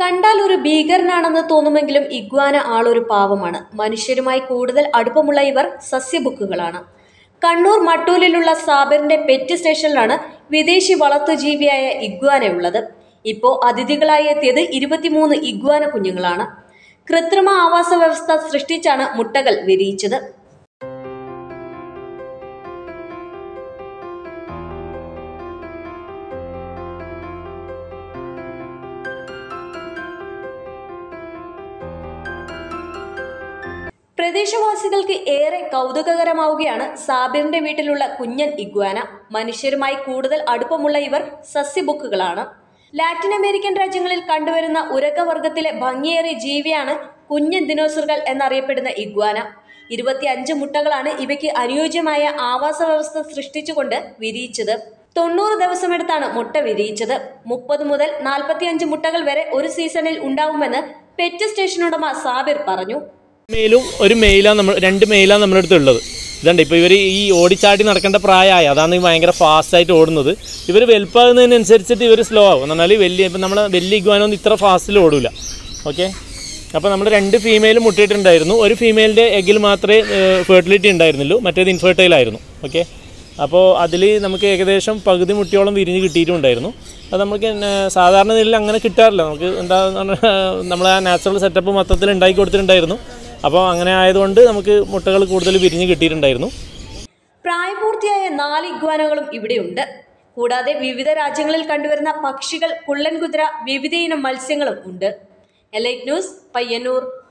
കണ്ടാൽ ഒരു ഭീകരനാണെന്ന് തോന്നുമെങ്കിലും ഇഗ്വാന ആളൊരു പാവമാണ് മനുഷ്യരുമായി കൂടുതൽ അടുപ്പമുള്ള ഇവർ സസ്യബുക്കുകളാണ് കണ്ണൂർ മട്ടൂലിലുള്ള സാബിറിന്റെ പെറ്റ് സ്റ്റേഷനിലാണ് വിദേശി വളർത്തുജീവിയായ ഇഗ്വാന ഉള്ളത് ഇപ്പോൾ അതിഥികളായി എത്തിയത് ഇരുപത്തിമൂന്ന് ഇഗ്വാന കുഞ്ഞുങ്ങളാണ് കൃത്രിമ ആവാസ വ്യവസ്ഥ സൃഷ്ടിച്ചാണ് മുട്ടകൾ വിരിയിച്ചത് പ്രദേശവാസികൾക്ക് ഏറെ കൗതുകകരമാവുകയാണ് സാബിറിന്റെ വീട്ടിലുള്ള കുഞ്ഞൻ ഇഗ്വാന മനുഷ്യരുമായി കൂടുതൽ അടുപ്പമുള്ള ഇവർ സസ്യബുക്കുകളാണ് ലാറ്റിൻ അമേരിക്കൻ രാജ്യങ്ങളിൽ കണ്ടുവരുന്ന ഉരകവർഗത്തിലെ ഭംഗിയേറിയ ജീവിയാണ് കുഞ്ഞൻ ദിനോസറുകൾ എന്നറിയപ്പെടുന്ന ഇഗ്വാന ഇരുപത്തിയഞ്ച് മുട്ടകളാണ് ഇവയ്ക്ക് അനുയോജ്യമായ ആവാസ വ്യവസ്ഥ സൃഷ്ടിച്ചുകൊണ്ട് വിരിയിച്ചത് തൊണ്ണൂറ് ദിവസമെടുത്താണ് മുട്ട വിരിയിച്ചത് മുപ്പത് മുതൽ നാൽപ്പത്തിയഞ്ച് മുട്ടകൾ വരെ ഒരു സീസണിൽ ഉണ്ടാവുമെന്ന് പെറ്റ് സ്റ്റേഷൻ ഉടമ സാബിർ പറഞ്ഞു മെയിലും ഒരു മെയിലാണ് നമ്മൾ രണ്ട് മെയിലാണ് നമ്മുടെ അടുത്ത് ഉള്ളത് ഇതുണ്ട് ഇപ്പോൾ ഇവർ ഈ ഓടിച്ചാടി നടക്കേണ്ട പ്രായമായി അതാണ് ഈ ഭയങ്കര ഫാസ്റ്റായിട്ട് ഓടുന്നത് ഇവർ വലുപ്പമാകുന്നതിനനുസരിച്ചിട്ട് ഇവർ സ്ലോ ആവും എന്ന് പറഞ്ഞാൽ വലിയ ഇപ്പം നമ്മൾ വലിയ ഇഗ്വാനൊന്നും ഇത്ര ഫാസ്റ്റിൽ ഓടില്ല ഓക്കെ അപ്പോൾ നമ്മൾ രണ്ട് ഫീമെയിൽ മുട്ടിയിട്ടുണ്ടായിരുന്നു ഒരു ഫീമെയിലിൻ്റെ എഗ്ഗിൽ മാത്രമേ ഫെർട്ടിലിറ്റി ഉണ്ടായിരുന്നുള്ളൂ മറ്റേത് ഇൻഫെർട്ടൈൽ ആയിരുന്നു ഓക്കെ അപ്പോൾ അതിൽ നമുക്ക് ഏകദേശം പകുതി മുട്ടിയോളം വിരിഞ്ഞ് കിട്ടിയിട്ടുണ്ടായിരുന്നു അത് നമുക്ക് പിന്നെ സാധാരണ നിലയിൽ അങ്ങനെ കിട്ടാറില്ല നമുക്ക് എന്താ നമ്മൾ ആ നാച്ചുറൽ സെറ്റപ്പ് മൊത്തത്തിൽ ഉണ്ടാക്കി കൊടുത്തിട്ടുണ്ടായിരുന്നു അപ്പോൾ അങ്ങനെ ആയതുകൊണ്ട് നമുക്ക് മുട്ടകൾ കൂടുതൽ വിരിഞ്ഞ് കിട്ടിയിട്ടുണ്ടായിരുന്നു പ്രായപൂർത്തിയായ നാല് ഇഗ്വാനകളും ഇവിടെയുണ്ട് കൂടാതെ വിവിധ രാജ്യങ്ങളിൽ കണ്ടുവരുന്ന പക്ഷികൾ കുള്ളൻ കുതിര വിവിധയിനം മത്സ്യങ്ങളും ഉണ്ട് എലൈറ്റ് ന്യൂസ് പയ്യന്നൂർ